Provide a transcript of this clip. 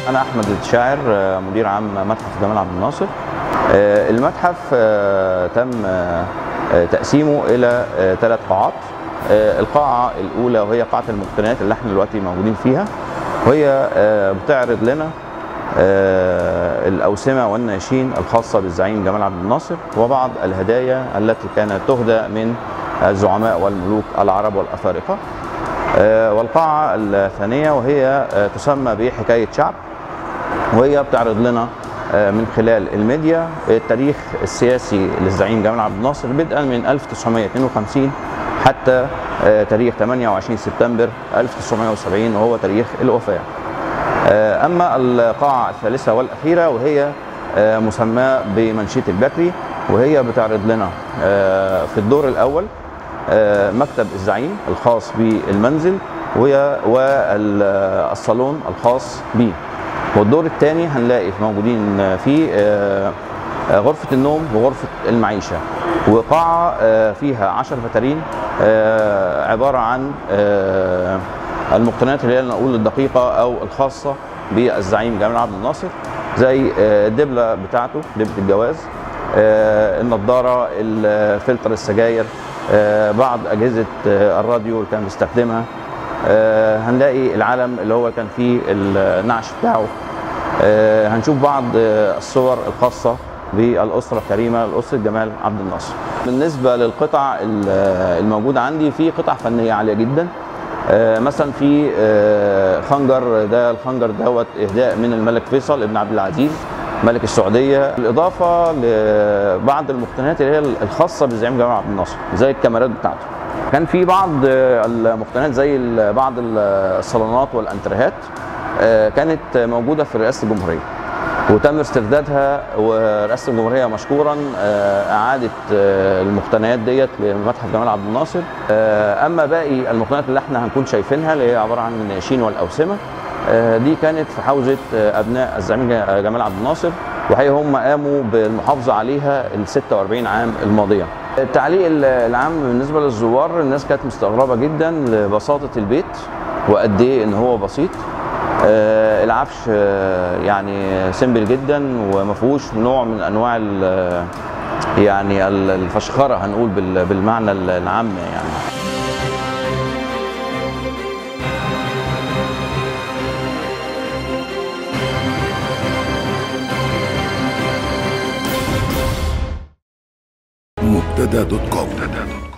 أنا أحمد الشاعر آه، مدير عام متحف جمال عبد الناصر آه، المتحف آه، تم آه، آه، تقسيمه إلى ثلاث قاعات آه، القاعة الأولى وهي قاعة المقتنيات اللي احنا دلوقتي موجودين فيها وهي آه، بتعرض لنا آه، الأوسمة والناشين الخاصة بالزعيم جمال عبد الناصر وبعض الهدايا التي كانت تهدى من الزعماء والملوك العرب والأفارقة آه، والقاعة الثانية وهي آه، تسمى بحكاية شعب وهي بتعرض لنا آه، من خلال الميديا التاريخ السياسي للزعيم جمال عبد الناصر بدءا من 1952 حتى آه، تاريخ 28 سبتمبر 1970 وهو تاريخ الوفاة. آه، أما القاعة الثالثة والأخيرة وهي آه، مسماة بمنشية البكري وهي بتعرض لنا آه، في الدور الأول آه، مكتب الزعيم الخاص بالمنزل وهي- والصالون الخاص به والدور الثاني هنلاقي موجودين فيه آه، آه، غرفة النوم وغرفة المعيشة وقاعة آه، فيها عشر فترين آه، عبارة عن آه، المقتنيات اللي هي نقول الدقيقة أو الخاصة بالزعيم جمال عبد الناصر زي آه، الدبلة بتاعته دبلة الجواز آه، النضارة الفلتر السجاير آه، بعض أجهزة آه، الراديو اللي كان بيستخدمها آه، هنلاقي العلم اللي هو كان فيه النعش بتاعه آه، هنشوف بعض آه، الصور الخاصة بالأسرة الكريمة الأسرة جمال عبد الناصر بالنسبة للقطع ال- آه، الموجودة عندي في قطع فنية عالية جدا آه، مثلا في آه، خنجر ده الخنجر دوت إهداء من الملك فيصل ابن عبد العزيز ملك السعودية بالإضافة لبعض المقتنيات اللي هي الخاصة بالزعيم جمال عبد الناصر زي الكاميرات بتاعته كان في بعض آه، المقتنيات زي ال- بعض الصالونات والانتريهات آه، كانت موجوده في رئاسه الجمهوريه وتم استردادها ورئاسه الجمهوريه مشكورا آه، اعادت آه، المقتنيات ديت لمتحف جمال عبد الناصر آه، اما باقي المقتنيات اللي احنا هنكون شايفينها اللي هي عباره عن الناشين والاوسمه آه، دي كانت في حوزه آه، ابناء الزعيم ج- جمال عبد الناصر وهي هم قاموا بالمحافظه عليها ال 46 عام الماضيه التعليق ال- العام بالنسبه للزوار الناس كانت مستغربه جدا لبساطه البيت وقد ايه ان هو بسيط آه، العفش آه، يعني سيمبل جدا وما فيهوش نوع من انواع ال- يعني ال- الفشخره هنقول بال- بالمعنى العام يعني مبتدا دوت كوم